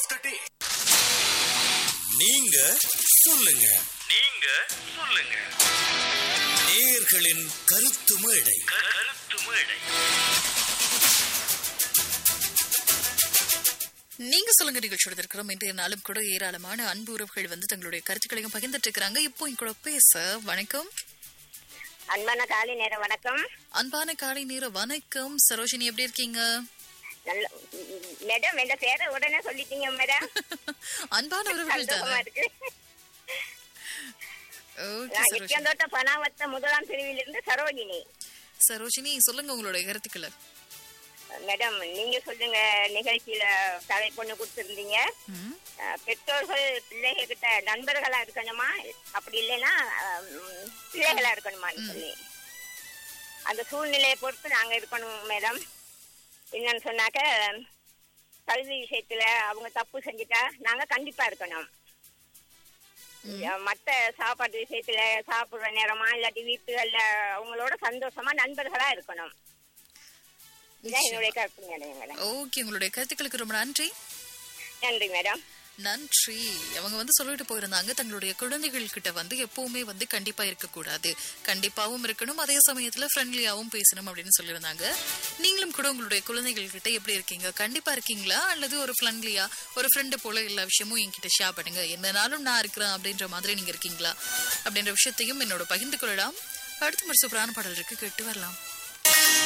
த டே நீங்க சொல்லுங்க நீங்க சொல்லுங்க நேயர்களின் கருத்து மேடை கருத்து மேடை நீங்க சொல்லுங்க நிகழ்ச்சியோட இருக்கிறோம் இன்றைய நாளும் கூட ஏராளமான அன்பு உறவுகள் வந்து தங்களுடைய கருத்துக்களையும் பகிர்ந்துட்டு இருக்கிறாங்க இப்போ என் கூட பேச வணக்கம் அன்பான காலை நேரம் வணக்கம் அன்பான காலை நேர வணக்கம் சரோஜினி எப்படி இருக்கீங்க நல்ல மேடம் எந்த பேரை உடனே சொல்லிட்டீங்க மேடம் அன்பான உறவுகள் சந்தோஷமா தானே இருக்கு ஓகே நான் சரோஜினி எட்டியந்தோட்ட பனாவத்த முதலாம் பிரிவிலிருந்து சரோஜினி சரோஜினி சொல்லுங்க உங்களுடைய கருத்துக்களை மேடம் நீங்க சொல்லுங்க நிகழ்ச்சியில தலை பொண்ணு கொடுத்திருந்தீங்க ம், அஹ், பெற்றோர்கள் பிள்ளைகள் கிட்ட நண்பர்களா இருக்கணுமா அப்படி இல்லைன்னா அஹ், ம், பிள்ளைகளா இருக்கணுமான்னு சொல்லி அந்த சூழ்நிலையை பொறுத்து நாங்க இருக்கணும் மேடம் என்னன்னு சொன்னாக்க கல்வி விஷயத்துல அவங்க தப்பு செஞ்சுட்டா நாங்க கண்டிப்பா இருக்கணும் அஹ், மத்த சாப்பாட்டு விஷயத்துல சாப்பிடுற நேரமா இல்லாட்டி வீட்டுகள்ல அவங்களோட சந்தோஷமா நண்பர்களா இருக்கணும் இதான் என்னுடைய கருத்து மேடம் மேடம் ஓகே உங்களுடைய கருத்துக்களுக்கு ரொம்ப நன்றி நன்றி மேடம் நன்றி அவங்க வந்து சொல்லிட்டு போயிருந்தாங்க தங்களுடைய குழந்தைகள் கிட்ட வந்து எப்பவுமே வந்து கண்டிப்பா இருக்கக்கூடாது கண்டிப்பாவும் இருக்கணும் அதே சமயத்துல ஃப்ரெண்ட்லியாவும் பேசணும் அப்படின்னு சொல்லியிருந்தாங்க நீங்களும் கூட உங்களுடைய குழந்தைகள் கிட்ட எப்படி இருக்கீங்க கண்டிப்பா இருக்கீங்களா அல்லது ஒரு ஃப்ரெண்ட்லியா ஒரு ஃப்ரெண்டு போல எல்லா விஷயமும் என்கிட்ட ஷேர் பண்ணுங்க எந்தனாலும் நான் இருக்கிறேன் அப்படின்ற மாதிரி நீங்க இருக்கீங்களா அப்படின்ற விஷயத்தையும் என்னோட பகிர்ந்து கொள்ளலாம் அடுத்த ஒரு சூப்பரான பாடல் இருக்கு கேட்டு வரலாம்